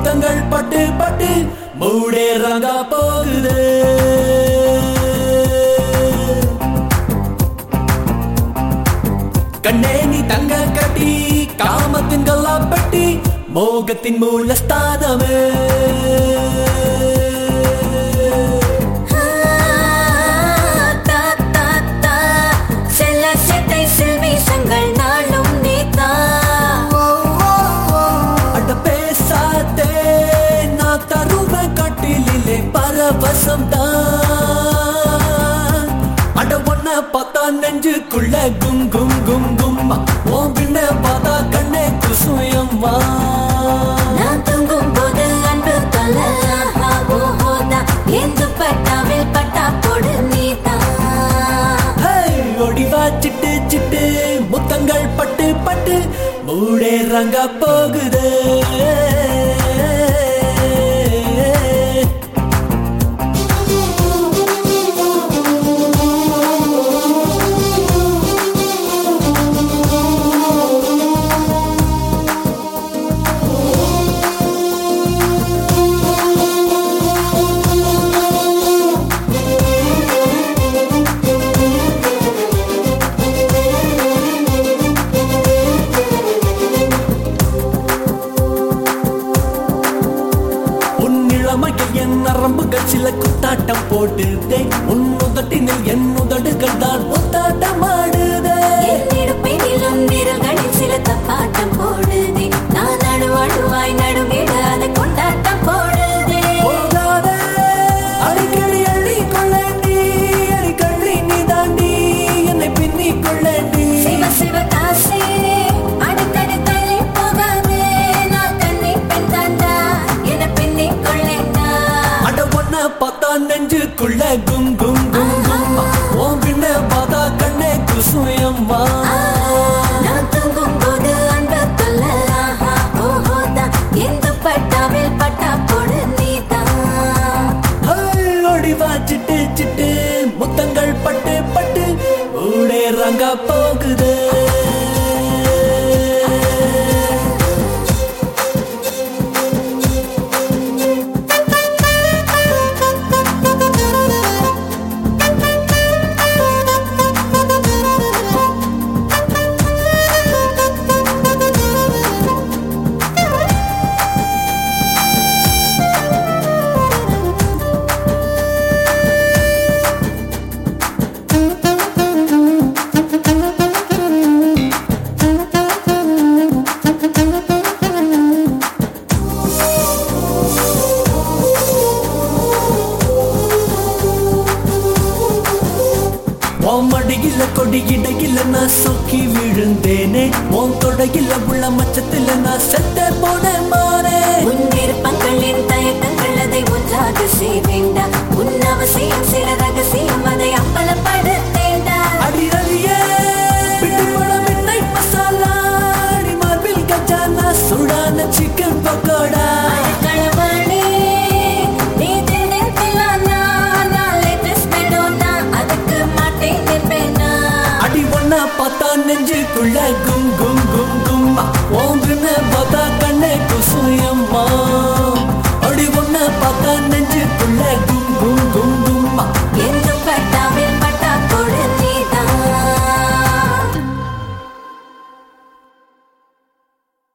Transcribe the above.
முத்தங்கள் பட்டு பட்டு மூடேறாங்க போகுது கண்ணே நீ தங்க கட்டி காமத்தின் கல்லாப்பட்டி மோகத்தின் மூலஸ்தானமே தா, தா, தா. செல்ல செட்டை சில்மிஷங்கள் நாளும் நீதா அட பேசாதே நான் தருவேன் கட்டிலே பரவசம் தான் அட ஒன்ன பார்த்தா நெஞ்சுக்குள்ள கும் கும் கும் கும்மா உன் பின்ன பார்த்தா கண்ணே குசுயம்மா நான் தூங்கும் போது அன்பு தொல்ல ஆஹா, ஓஹோதா. எந்து பட்டாவில் பட்டா போடு நீதான் ஹே, ஒடிவா சிட்டு சிட்டு முத்தங்கள் பட்டு பட்டு மூடே ரங்க போகுதே உன் இளமையில் என் நரம்புகள் சில குத்தாட்டம் போட்டுதே உன் உதட்டினில் என் உதடுகள் தான் முத்தாட்டம் ஆடுதே என் இடுப்பினிலும் விரல்களில் சில தப்பாட்டம் போடுதே நான் நடுவடுவாய் நடுங்கிட அதை கொண்டாட்டம் போடுதே போகாதே அடிக்கடி அள்ளி கொள்ளேண்டி அடிக்கடி நீ தாண்டி என்னை பின்னி கொள்ளேண்டி சிவ சிவ காசே அடிக்கடி தள்ளி போகாதே நான் கண்ணி பெண் தாண்டா என பின்னி கொள்ளேண்டா அட ஒன்ன பார்த்தா நெஞ்சுக்குள்ள கும் கும் கும் கும் உன் பின்ன பார்த்தா கண்ணே குசுயம்மா நான் தூங்கும் போது அன்பு தொல்ல ஆஹா ஓஹோதா எந்த பட்டாவில் பட்டா போடு நீதான் ஒடிவா சிட்டு சிட்டு முத்தங்கள் பட்டு பட்டு ஊடே ரங்கா போகுது உன் மடியில கொடி இடையில நான் சொக்கி விழுந்தேனே உன் தொடையில உள்ள மச்சத்துல நான் செத்த போனேன் மாறே உன் விருப்பங்களின் தயக்கங்கள் அதை ஒன்றாக செய்வேண்டா உன் அவசியம் சில ரகசியம் அதை அம்பலப்படுத்தேண்டா அடி அடியே பிட்டு படம் எண்ணெய் மசாலா அடி மார்பில் கச்சானா சுடான சிக்கன் பக்கோடா களவாணி நீ திணிப்பிலானா நான் லேட்டஸ்ட் மெடோனா அதுக்கு மாட்டேன் நிற்பேனா அடி ஒன்னா பார்த்தா நெஞ்சுக்குள்ள கும் கும்